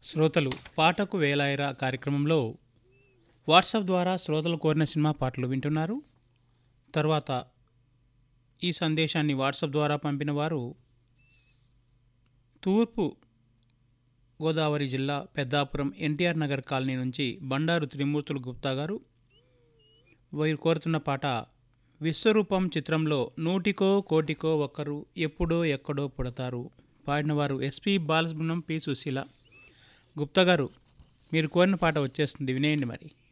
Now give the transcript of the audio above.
శ్రోతలు పాటకు వేలాయరా కార్యక్రమంలో వాట్సాప్ ద్వారా శ్రోతలు కోరిన సినిమా పాటలు వింటున్నారు తర్వాత ఈ సందేశాన్ని వాట్సాప్ ద్వారా పంపిన వారు తూర్పు గోదావరి జిల్లా పెద్దాపురం ఎన్టీఆర్ నగర్ కాలనీ నుంచి బండారు త్రిమూర్తులు గుప్తా గారు వీరు కోరుతున్న పాట విశ్వరూపం చిత్రంలో నూటికో కోటికో ఒక్కరు ఎప్పుడో ఎక్కడో పుడతారు పాడినవారు ఎస్పి బాలసుబ్రహ్మణ్యం పి సుశీల గుప్తా గారు మీరు కోరిన పాట వచ్చేస్తుంది వినేయండి మరి